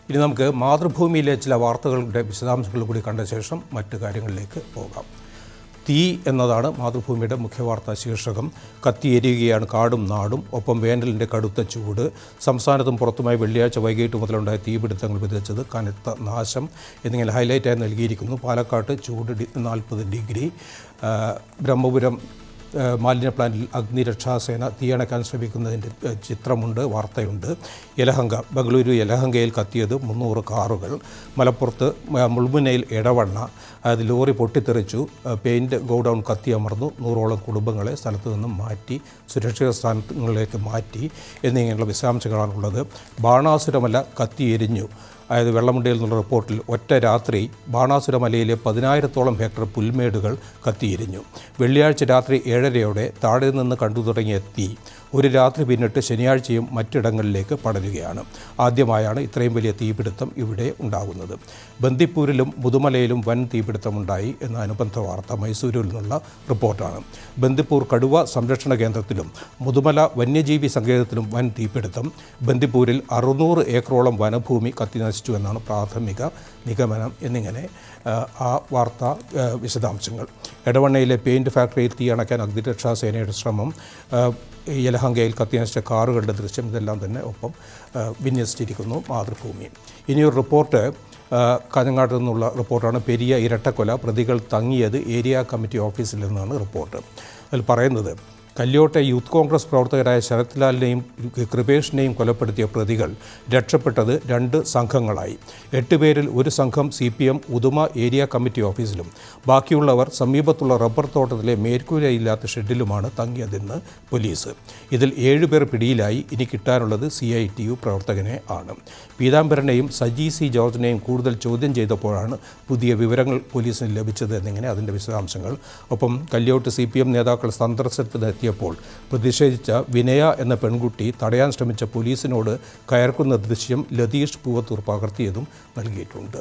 ഇനി നമുക്ക് മാതൃഭൂമിയിലെ ചില വാർത്തകളുടെ വിശദാംശങ്ങൾ കൂടി കണ്ട ശേഷം മറ്റു കാര്യങ്ങളിലേക്ക് പോകാം തീ എന്നതാണ് മാതൃഭൂമിയുടെ മുഖ്യവാർത്താ ശീർഷകം കത്തിയെരിയുകയാണ് കാടും നാടും ഒപ്പം വേനലിൻ്റെ കടുത്ത ചൂട് സംസ്ഥാനത്തും പുറത്തുമായി വെള്ളിയാഴ്ച വൈകിട്ട് മുതലുണ്ടായ തീപിടുത്തങ്ങൾ വിതച്ചത് കനത്ത നാശം എന്നിങ്ങനെ ഹൈലൈറ്റായി നൽകിയിരിക്കുന്നു പാലക്കാട്ട് ചൂട് ഡി നാൽപ്പത് ഡിഗ്രി ആ, ബ്രഹ്മപുരം ഏഹ് മാലിന്യ പ്ലാന്റിൽ അഗ്നിരക്ഷാസേന തീയണക്കാൻ ശ്രമിക്കുന്നതിൻ്റെ ഏഹ് ചിത്രമുണ്ട് വാർത്തയുണ്ട് യലഹങ്ക ബംഗളൂരു യലഹങ്കയിൽ കത്തിയത് മുന്നൂറ് കാറുകൾ മലപ്പുറത്ത് മ- മുൾമുനയിൽ ഇടവണ്ണ അത് ലോറി പൊട്ടിത്തെറിച്ചു ഏഹ് പെയിൻറ് ഗോഡൗൺ കത്തിയമർന്നു നൂറോളം കുടുംബങ്ങളെ സ്ഥലത്തു നിന്നും മാറ്റി സുരക്ഷിത സ്ഥാനങ്ങളിലേക്ക് മാറ്റി എന്നിങ്ങനെയുള്ള വിശദാംശങ്ങളാണുള്ളത് ബാണാസുരമല കത്തിയെരിഞ്ഞു അതായത് വെള്ളമുണ്ടയിൽ നിന്നുള്ള റിപ്പോർട്ടിൽ ഒറ്റ രാത്രി ബാണാസുര മലയിലെ പതിനായിരത്തോളം ഹെക്ടർ പുൽമേടുകൾ കത്തിയിരിഞ്ഞു വെള്ളിയാഴ്ച രാത്രി ഏഴരയോടെ താഴെ നിന്ന് കണ്ടു തുടങ്ങിയ തീ ഒരു രാത്രി പിന്നിട്ട് ശനിയാഴ്ചയും മറ്റിടങ്ങളിലേക്ക് പടരുകയാണ് ആദ്യമായാണ് ഇത്രയും വലിയ തീപിടുത്തം ഇവിടെ ഉണ്ടാകുന്നത് ബന്ദിപ്പൂരിലും മുതുമലയിലും വൻ തീപിടുത്തമുണ്ടായി എന്ന അനുബന്ധ വാർത്ത മൈസൂരിൽ നിന്നുള്ള റിപ്പോർട്ടാണ് ബന്ദിപ്പൂർ കടുവ സംരക്ഷണ കേന്ദ്രത്തിലും മുതുമല വന്യജീവി സങ്കേതത്തിലും വൻ തീപിടുത്തം ബന്ദിപ്പൂരിൽ അറുന്നൂറ് ഏക്കറോളം വനഭൂമി കത്തി നശിച്ചു എന്നാണ് പ്രാഥമിക നിഗമനം എന്നിങ്ങനെ ആ, ആ വാർത്ത ആ, വിശദാംശങ്ങൾ എടവണ്ണയിലെ പെയിൻറ് ഫാക്ടറിയിൽ തീ അണയ്ക്കാൻ അഗ്നിരക്ഷാ സേനയുടെ ശ്രമം ആ, യലഹങ്കയിൽ കത്തിനശിച്ച കാറുകളുടെ ദൃശ്യം ഇതെല്ലാം തന്നെ ഒപ്പം ആ, വിന്യസിച്ചിരിക്കുന്നു മാതൃഭൂമി ഇനിയൊരു റിപ്പോർട്ട് ആ, കാഞ്ഞങ്ങാട്ട് നിന്നുള്ള റിപ്പോർട്ടാണ് പെരിയ ഇരട്ടക്കൊല പ്രതികൾ തങ്ങിയത് ഏരിയ കമ്മിറ്റി ഓഫീസിൽ നിന്നാണ് റിപ്പോർട്ട് അതിൽ പറയുന്നത് കല്യോട്ടെ യൂത്ത് കോൺഗ്രസ് പ്രവർത്തകരായ ശരത്ലാലിനെയും കൃപേഷിനെയും കൊലപ്പെടുത്തിയ പ്രതികൾ രക്ഷപ്പെട്ടത് രണ്ട് സംഘങ്ങളായി എട്ട് പേരിൽ ഒരു സംഘം C P M Uduma area committee ഓഫീസിലും ബാക്കിയുള്ളവർ സമീപത്തുള്ള റബ്ബർ തോട്ടത്തിലെ മേൽക്കൂരയില്ലാത്ത ഷെഡിലുമാണ് തങ്ങിയതെന്ന് പോലീസ് ഇതിൽ ഏഴുപേർ പിടിയിലായി ഇനി കിട്ടാനുള്ളത് സി ഐ ടി യു പ്രവർത്തകനെ ആണ് പീതാംബരനെയും സജി സി ജോർജിനെയും കൂടുതൽ ചോദ്യം ചെയ്തപ്പോഴാണ് പുതിയ വിവരങ്ങൾ പോലീസിന് ലഭിച്ചത് എന്നിങ്ങനെ അതിൻ്റെ വിശദാംശങ്ങൾ ഒപ്പം കല്യോട്ട് സി പി എം നേതാക്കൾ സന്ദർശനത്തിനെത്തിയപ്പോൾ പ്രതിഷേധിച്ച വിനയ എന്ന പെൺകുട്ടി തടയാൻ ശ്രമിച്ച പോലീസിനോട് കയർക്കുന്ന ദൃശ്യം ലതീഷ് പൂവത്തൂർ പകർത്തിയതും നൽകിയിട്ടുണ്ട്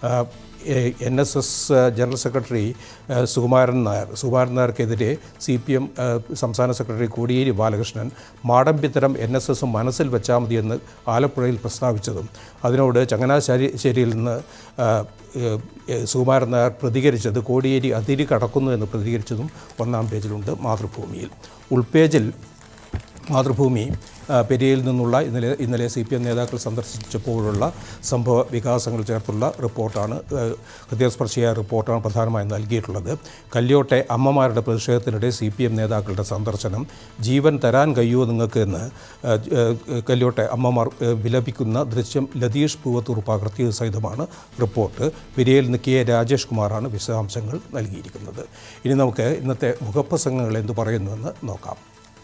N S S general secretary ആ, സുകുമാരൻ നായർ സുകുമാരൻ നായർക്കെതിരെ സി പി എം സംസ്ഥാന സെക്രട്ടറി കോടിയേരി ബാലകൃഷ്ണൻ മാടമ്പിത്തരം എൻ എസ് എസും മനസ്സിൽ വെച്ചാൽ മതിയെന്ന് ആലപ്പുഴയിൽ പ്രസ്താവിച്ചതും അതിനോട് ചങ്ങനാശ്ശേരി ശേരിയിൽ നിന്ന് ആ, ഏ, ഏ, സുകുമാരൻ നായർ പ്രതികരിച്ചത് കോടിയേരി അതിരി കടക്കുന്നു എന്ന് പ്രതികരിച്ചതും ഒന്നാം പേജിലുണ്ട് മാതൃഭൂമിയിൽ ഉൾപേജിൽ മാതൃഭൂമി ആ, പെരിയയിൽ നിന്നുള്ള ഇന്നലെ ഇന്നലെ സി പി എം നേതാക്കൾ സന്ദർശിച്ചപ്പോഴുള്ള സംഭവ വികാസങ്ങൾ ചേർത്തുള്ള റിപ്പോർട്ടാണ് ആ, ഹൃദയസ്പർശിയായ റിപ്പോർട്ടാണ് പ്രധാനമായും നൽകിയിട്ടുള്ളത് കല്യോട്ടെ അമ്മമാരുടെ പ്രതിഷേധത്തിനിടെ സി പി എം നേതാക്കളുടെ സന്ദർശനം ജീവൻ തരാൻ കഴിയുമോ നിങ്ങൾക്ക് എന്ന് ആ, ആ, കല്യോട്ടെ അമ്മമാർ ആ, വിലപിക്കുന്ന ദൃശ്യം ലതീഷ് പൂവത്തൂർ പകർത്തിയത് സഹിതമാണ് റിപ്പോർട്ട് പെരിയയിൽ നിന്ന് കെ രാജേഷ് കുമാറാണ് വിശദാംശങ്ങൾ നൽകിയിരിക്കുന്നത് ഇനി നമുക്ക് ഇന്നത്തെ മുഖപ്രസംഗങ്ങൾ എന്ത് പറയുന്നുവെന്ന് നോക്കാം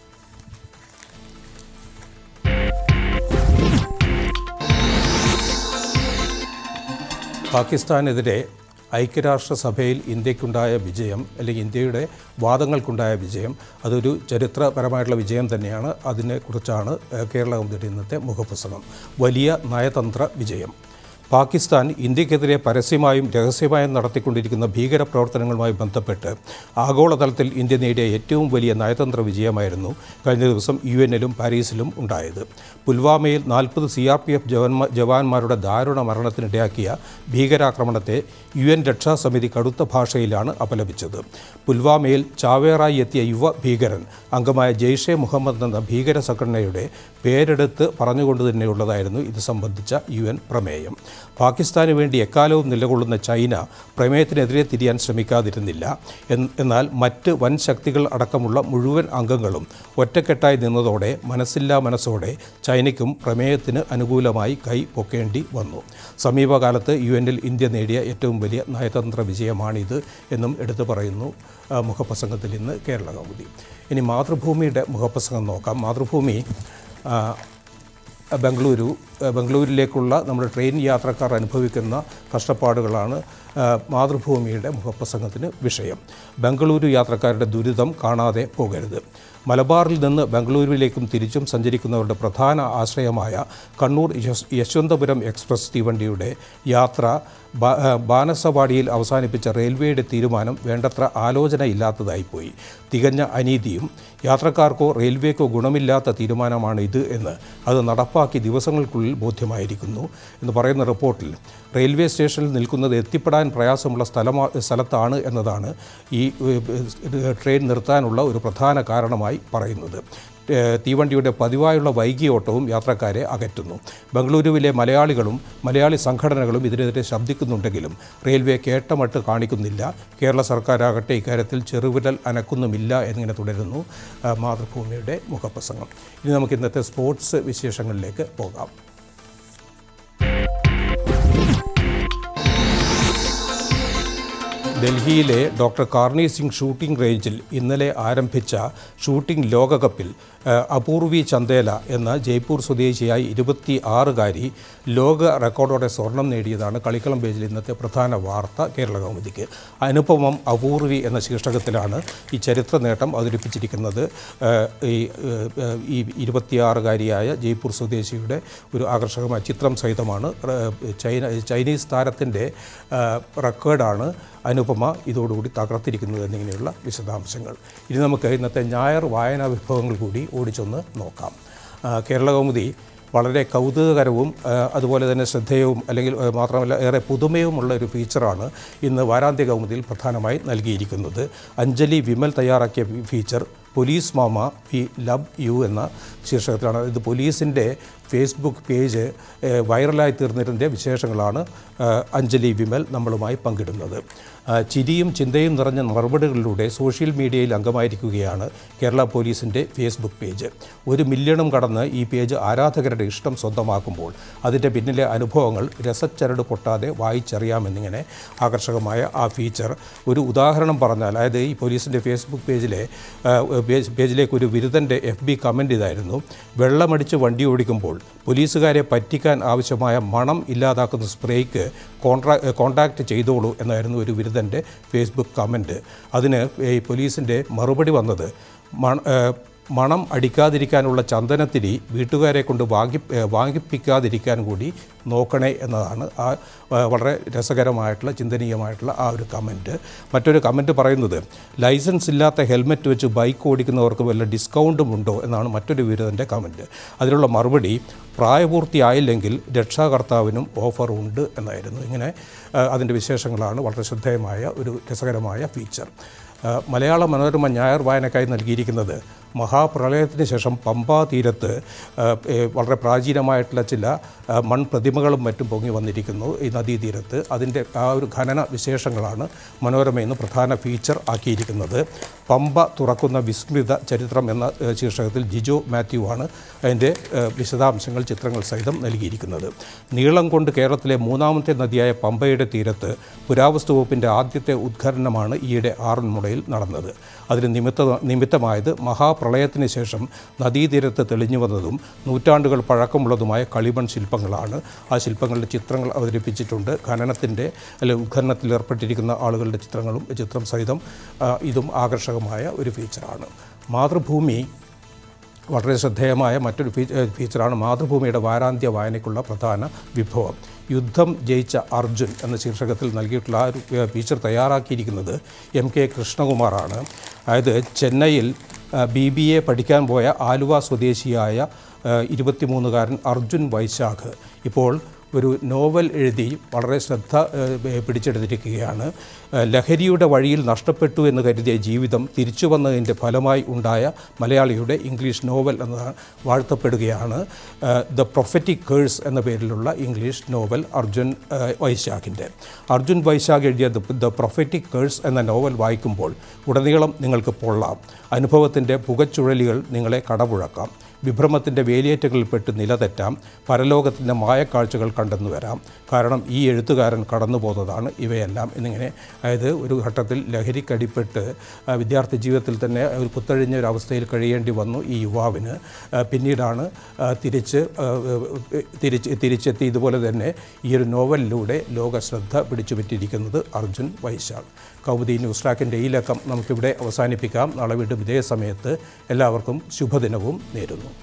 പാകിസ്ഥാനെതിരെ ഐക്യരാഷ്ട്രസഭയിൽ ഇന്ത്യക്കുണ്ടായ വിജയം അല്ലെങ്കിൽ ഇന്ത്യയുടെ വാദങ്ങൾക്കുണ്ടായ വിജയം അതൊരു ചരിത്രപരമായിട്ടുള്ള വിജയം തന്നെയാണ് അതിനെക്കുറിച്ചാണ് ഏഹ്, കേരള കൗമുദിയുടെ ഇന്നത്തെ മുഖപുസ്തകം വലിയ നയതന്ത്ര വിജയം പാകിസ്ഥാൻ ഇന്ത്യക്കെതിരെ പരസ്യമായും രഹസ്യമായും നടത്തിക്കൊണ്ടിരിക്കുന്ന ഭീകര പ്രവർത്തനങ്ങളുമായി ബന്ധപ്പെട്ട് ആഗോളതലത്തിൽ ഇന്ത്യ നേടിയ ഏറ്റവും വലിയ നയതന്ത്ര വിജയമായിരുന്നു കഴിഞ്ഞ ദിവസം യു എന്നിലും പാരീസിലും ഉണ്ടായത് പുൽവാമയിൽ നാൽപ്പത് സി ആർ പി എഫ് ജവാന്മാ ജവാന്മാരുടെ ദാരുണ മരണത്തിനിടയാക്കിയ ഭീകരാക്രമണത്തെ യു എൻ രക്ഷാസമിതി കടുത്ത ഭാഷയിലാണ് അപലപിച്ചത് പുൽവാമയിൽ ചാവേറായി എത്തിയ യുവ ഭീകരൻ അംഗമായ ജെയ്ഷെ മുഹമ്മദ് എന്ന ഭീകര സംഘടനയുടെ പേരെടുത്ത് പറഞ്ഞുകൊണ്ട് തന്നെയുള്ളതായിരുന്നു ഇത് സംബന്ധിച്ച യു എൻ പ്രമേയം പാകിസ്ഥാന് വേണ്ടി എക്കാലവും നിലകൊള്ളുന്ന ചൈന പ്രമേയത്തിനെതിരെ തിരിയാൻ ശ്രമിക്കാതിരുന്നില്ല എന്ന് എന്നാൽ മറ്റ് വൻ ശക്തികൾ അടക്കമുള്ള മുഴുവൻ അംഗങ്ങളും ഒറ്റക്കെട്ടായി നിന്നതോടെ മനസ്സില്ലാ മനസ്സോടെ ചൈനയ്ക്കും പ്രമേയത്തിന് അനുകൂലമായി കൈ പൊക്കേണ്ടി വന്നു സമീപകാലത്ത് യു എന്നിൽ ഇന്ത്യ നേടിയ ഏറ്റവും വലിയ നയതന്ത്ര വിജയമാണിത് എന്നും എടുത്തു പറയുന്നു ആ, മുഖപ്രസംഗത്തിൽ ഇന്ന് കേരള കൗമുദി ഇനി മാതൃഭൂമിയുടെ മുഖപ്രസംഗം നോക്കാം മാതൃഭൂമി ആ, ബംഗളൂരു ആ, ബംഗളൂരിലേക്കുള്ള നമ്മുടെ ട്രെയിൻ യാത്രക്കാർ അനുഭവിക്കുന്ന കഷ്ടപ്പാടുകളാണ് ആ, മാതൃഭൂമിയുടെ മുഖപ്രസംഗത്തിന് വിഷയം ബംഗളൂരു യാത്രക്കാരുടെ ദുരിതം കാണാതെ പോകരുത് മലബാറിൽ നിന്ന് ബംഗളൂരുവിലേക്കും തിരിച്ചും സഞ്ചരിക്കുന്നവരുടെ പ്രധാന ആശ്രയമായ കണ്ണൂർ യശ്- യശ്വന്തപുരം എക്സ്പ്രസ് തീവണ്ടിയുടെ യാത്ര ബാ- ആ, ബാനസവാടിയിൽ അവസാനിപ്പിച്ച റെയിൽവേയുടെ തീരുമാനം വേണ്ടത്ര ആലോചനയില്ലാത്തതായിപ്പോയി തികഞ്ഞ അനീതിയും യാത്രക്കാർക്കോ റെയിൽവേക്കോ ഗുണമില്ലാത്ത തീരുമാനമാണ് ഇത് എന്ന് അത് നടപ്പാക്കി ദിവസങ്ങൾക്കുള്ളിൽ മണിക്കൂറിനുള്ളിൽ ബോധ്യമായിരിക്കുന്നു എന്ന് പറയുന്ന റിപ്പോർട്ടിൽ റെയിൽവേ സ്റ്റേഷനിൽ നിൽക്കുന്നത് എത്തിപ്പെടാൻ പ്രയാസമുള്ള സ്ഥലമാ സ്ഥലത്താണ് എന്നതാണ് ഈ ഏഹ്, ട്രെയിൻ നിർത്താനുള്ള ഒരു പ്രധാന കാരണമായി പറയുന്നത് ഏഹ്, തീവണ്ടിയുടെ പതിവായുള്ള വൈകിയ ഓട്ടവും യാത്രക്കാരെ അകറ്റുന്നു ബംഗളൂരുവിലെ മലയാളികളും മലയാളി സംഘടനകളും ഇതിനെതിരെ ശബ്ദിക്കുന്നുണ്ടെങ്കിലും റെയിൽവേ കേട്ടമട്ട് കാണിക്കുന്നില്ല കേരള സർക്കാരാകട്ടെ ഇക്കാര്യത്തിൽ ചെറുവിരൽ അനക്കുന്നുമില്ല എന്നിങ്ങനെ തുടരുന്നു ആ, മാതൃഭൂമിയുടെ മുഖപ്രസംഗം ഇനി നമുക്ക് ഇന്നത്തെ സ്പോർട്സ് വിശേഷങ്ങളിലേക്ക് പോകാം ഡൽഹിയിലെ ഡോക്ടർ കാർണി സിംഗ് ഷൂട്ടിംഗ് റേഞ്ചിൽ ഇന്നലെ ആരംഭിച്ച ഷൂട്ടിംഗ് ലോകകപ്പിൽ ആ, അപൂർവി ചന്ദേല എന്ന ജയ്പൂർ സ്വദേശിയായ ഇരുപത്തി ആറുകാരി ലോക റെക്കോർഡോടെ സ്വർണം നേടിയതാണ് കളിക്കളം പേജിൽ ഇന്നത്തെ പ്രധാന വാർത്ത കേരള കൗമുദിക്ക് അനുപമം അപൂർവി എന്ന ശീർഷകത്തിലാണ് ഈ ചരിത്ര നേട്ടം അവതരിപ്പിച്ചിരിക്കുന്നത് ആ, ഈ ആ, ഈ ഇരുപത്തിയാറുകാരിയായ ജയ്പൂർ സ്വദേശിയുടെ ഒരു ആകർഷകമായ ചിത്രം സഹിതമാണ് ആ, ചൈന ചൈനീസ് താരത്തിൻ്റെ ആ, റെക്കോർഡാണ് അനുപമ ഇതോടുകൂടി തകർത്തിരിക്കുന്നത് എന്നിങ്ങനെയുള്ള വിശദാംശങ്ങൾ ഇനി നമുക്ക് ഇന്നത്തെ ഞായർ വായനാ വിഭവങ്ങൾ കൂടി ഓടിച്ചൊന്ന് നോക്കാം ആ, കേരള കൗമുദി വളരെ കൗതുകകരവും ആ, അതുപോലെ തന്നെ ശ്രദ്ധേയവും അല്ലെങ്കിൽ ആ, മാത്രമല്ല ഏറെ പുതുമയുമുള്ള ഒരു ഫീച്ചറാണ് ഇന്ന് വാരാന്ത്യ കൗമുദിയിൽ പ്രധാനമായി നൽകിയിരിക്കുന്നത് അഞ്ജലി വിമൽ തയ്യാറാക്കിയ ഫീ- ഫീച്ചർ പോലീസ് മാമ വി ലവ് യു എന്ന ശീർഷകത്തിലാണ് ഇത് പോലീസിൻ്റെ ഫേസ്ബുക്ക് പേജ് ഏഹ്, വൈറലായി തീർന്നതിൻ്റെ വിശേഷങ്ങളാണ് ആ, അഞ്ജലി വിമൽ നമ്മളുമായി പങ്കിടുന്നത് ആ, ചിരിയും ചിന്തയും നിറഞ്ഞ മറുപടികളിലൂടെ സോഷ്യൽ മീഡിയയിൽ അംഗമായിരിക്കുകയാണ് കേരള പോലീസിൻ്റെ ഫേസ്ബുക്ക് പേജ് ഒരു മില്യണും കടന്ന് ഈ പേജ് ആരാധകരുടെ ഇഷ്ടം സ്വന്തമാക്കുമ്പോൾ അതിൻ്റെ പിന്നിലെ അനുഭവങ്ങൾ രസച്ചരട് പൊട്ടാതെ വായിച്ചറിയാമെന്നിങ്ങനെ ആകർഷകമായ ആ ഫീച്ചർ ഒരു ഉദാഹരണം പറഞ്ഞാൽ അതായത് ഈ പോലീസിൻ്റെ ഫേസ്ബുക്ക് പേജിലെ ആ, പേജ് പേജിലേക്ക് ഒരു ബിരുദൻ്റെ എഫ് ബി കമൻ്റ് ഇതായിരുന്നു വെള്ളമടിച്ച് വണ്ടി ഓടിക്കുമ്പോൾ പോലീസുകാരെ പറ്റിക്കാൻ ആവശ്യമായ മണം ഇല്ലാതാക്കുന്ന സ്പ്രേക്ക് കോൺട്രാ കോൺടാക്റ്റ് ചെയ്തോളൂ എന്നായിരുന്നു ഒരു ബിരുദൻ്റെ ഫേസ്ബുക്ക് കമൻറ്റ് അതിന് ഈ പോലീസിൻ്റെ മറുപടി വന്നത് മണ ഏഹ് മണം അടിക്കാതിരിക്കാനുള്ള ചന്ദനത്തിരി വീട്ടുകാരെ കൊണ്ട് വാങ്ങി ഏഹ് വാങ്ങിപ്പിക്കാതിരിക്കാൻ കൂടി നോക്കണേ എന്നതാണ് ആ ആ, വളരെ രസകരമായിട്ടുള്ള ചിന്തനീയമായിട്ടുള്ള ആ ഒരു കമൻറ്റ് മറ്റൊരു കമൻറ്റ് പറയുന്നത് ലൈസൻസ് ഇല്ലാത്ത ഹെൽമെറ്റ് വെച്ച് ബൈക്ക് ഓടിക്കുന്നവർക്ക് വല്ല ഡിസ്കൗണ്ടും ഉണ്ടോ എന്നാണ് മറ്റൊരു വിരുദ്ധൻ്റെ കമൻറ്റ് അതിനുള്ള മറുപടി പ്രായപൂർത്തിയായില്ലെങ്കിൽ രക്ഷാകർത്താവിനും ഓഫർ ഉണ്ട് എന്നായിരുന്നു ഇങ്ങനെ ആ, അതിൻ്റെ വിശേഷങ്ങളാണ് വളരെ ശ്രദ്ധേയമായ ഒരു രസകരമായ ഫീച്ചർ ആ, മലയാള മനോരമ ഞായർ വായനക്കായി നൽകിയിരിക്കുന്നത് മഹാപ്രളയത്തിന് ശേഷം പമ്പാ തീരത്ത് ആ, ഏ, വളരെ പ്രാചീനമായിട്ടുള്ള ചില ആ, മൺപ്രതിമകളും മറ്റും പൊങ്ങി വന്നിരിക്കുന്നു ഈ നദീതീരത്ത് അതിൻ്റെ ആ ഒരു ഖനന വിശേഷങ്ങളാണ് മനോരമ ഇന്ന് പ്രധാന ഫീച്ചർ ആക്കിയിരിക്കുന്നത് പമ്പ തുറക്കുന്ന വിസ്മൃത ചരിത്രം എന്ന ഏ, ശീർഷകത്തിൽ ജിജോ മാത്യു ആണ് അതിൻ്റെ ഏ, വിശദാംശങ്ങൾ ചിത്രങ്ങൾ സഹിതം നൽകിയിരിക്കുന്നത് നീളം കൊണ്ട് കേരളത്തിലെ മൂന്നാമത്തെ നദിയായ പമ്പയുടെ തീരത്ത് പുരാവസ്തു വകുപ്പിൻ്റെ ആദ്യത്തെ ഉദ്ഘാടനമാണ് ഈയിടെ ആറന്മുളയിൽ നടന്നത് അതിന് നിമിത്ത നിമിത്തമായത് മഹാപ്രളയത്തിന് ശേഷം നദീതീരത്ത് തെളിഞ്ഞു വന്നതും നൂറ്റാണ്ടുകൾ പഴക്കമുള്ളതുമായ കളിമൺ ശില്പങ്ങളാണ് ആ ശില്പങ്ങളുടെ ചിത്രങ്ങൾ അവതരിപ്പിച്ചിട്ടുണ്ട് ഖനനത്തിൻ്റെ അല്ലെങ്കിൽ ഉദ്ഘാടനത്തിൽ ഏർപ്പെട്ടിരിക്കുന്ന ആളുകളുടെ ചിത്രങ്ങളും ചിത്രം സഹിതം ആ, ഇതും ആകർഷകമായ ഒരു ഫീച്ചറാണ് മാതൃഭൂമി വളരെ ശ്രദ്ധേയമായ മറ്റൊരു ഫീ ഏഹ് ഫീച്ചറാണ് മാതൃഭൂമിയുടെ വാരാന്ത്യ വായനയ്ക്കുള്ള പ്രധാന വിഭവം യുദ്ധം ജയിച്ച അർജുൻ എന്ന ശീർഷകത്തിൽ നൽകിയിട്ടുള്ള ആ ഒരു ഏഹ് ഫീച്ചർ തയ്യാറാക്കിയിരിക്കുന്നത് എം കെ കൃഷ്ണകുമാറാണ് അതായത് ചെന്നൈയിൽ ബി ബി എ പഠിക്കാൻ പോയ ആലുവ സ്വദേശിയായ ഏഹ് ഇരുപത്തിമൂന്നുകാരൻ അർജുൻ വൈശാഖ് ഇപ്പോൾ ഒരു നോവൽ എഴുതി വളരെ ശ്രദ്ധ ഏഹ്, പിടിച്ചെടുത്തിരിക്കുകയാണ് ഏഹ്, ലഹരിയുടെ വഴിയിൽ നഷ്ടപ്പെട്ടു എന്ന് കരുതിയ ജീവിതം തിരിച്ചു വന്നതിൻ്റെ ഫലമായി ഉണ്ടായ മലയാളിയുടെ ഇംഗ്ലീഷ് നോവൽ എന്നതാണ് വാഴ്ത്തപ്പെടുകയാണ് ദ പ്രൊഫറ്റിക് കേഴ്സ് എന്ന പേരിലുള്ള ഇംഗ്ലീഷ് നോവൽ അർജുൻ ഏഹ്, വൈശാഖിൻ്റെ അർജുൻ വൈശാഖ് എഴുതിയ ദ പ്രൊഫറ്റിക് കേഴ്സ് എന്ന നോവൽ വായിക്കുമ്പോൾ ഉടനീളം നിങ്ങൾക്ക് പൊള്ളാം അനുഭവത്തിൻ്റെ പുകച്ചുഴലികൾ നിങ്ങളെ കടപുഴക്കാം വിഭ്രമത്തിൻ്റെ വേലിയേറ്റങ്ങളിൽപ്പെട്ട് നിലതെറ്റാം പരലോകത്തിൻ്റെ മായക്കാഴ്ചകൾ കണ്ടെന്നു വരാം കാരണം ഈ എഴുത്തുകാരൻ കടന്നു പോകുന്നതാണ് ഇവയെല്ലാം എന്നിങ്ങനെ അതായത് ഒരു ഘട്ടത്തിൽ ലഹരിക്കടിപ്പെട്ട് ആ, വിദ്യാർത്ഥി ജീവിതത്തിൽ തന്നെ ഒരു കുത്തഴിഞ്ഞ ഒരു അവസ്ഥയിൽ കഴിയേണ്ടി വന്നു ഈ യുവാവിന് ആ, പിന്നീടാണ് ആ, തിരിച്ച് ആ, തിരിച്ച് തിരിച്ചെത്തി ഇതുപോലെ തന്നെ ഈ ഒരു നോവലിലൂടെ ലോക ശ്രദ്ധ പിടിച്ചുപറ്റിയിരിക്കുന്നത് അർജുൻ വൈശാഖ് കൗമുദി ന്യൂസ് ട്രാക്കിൻ്റെ ഈ ലക്കം നമുക്കിവിടെ അവസാനിപ്പിക്കാം നാളെ വീണ്ടും ഇതേ സമയത്ത് എല്ലാവർക്കും ശുഭദിനവും നേരുന്നു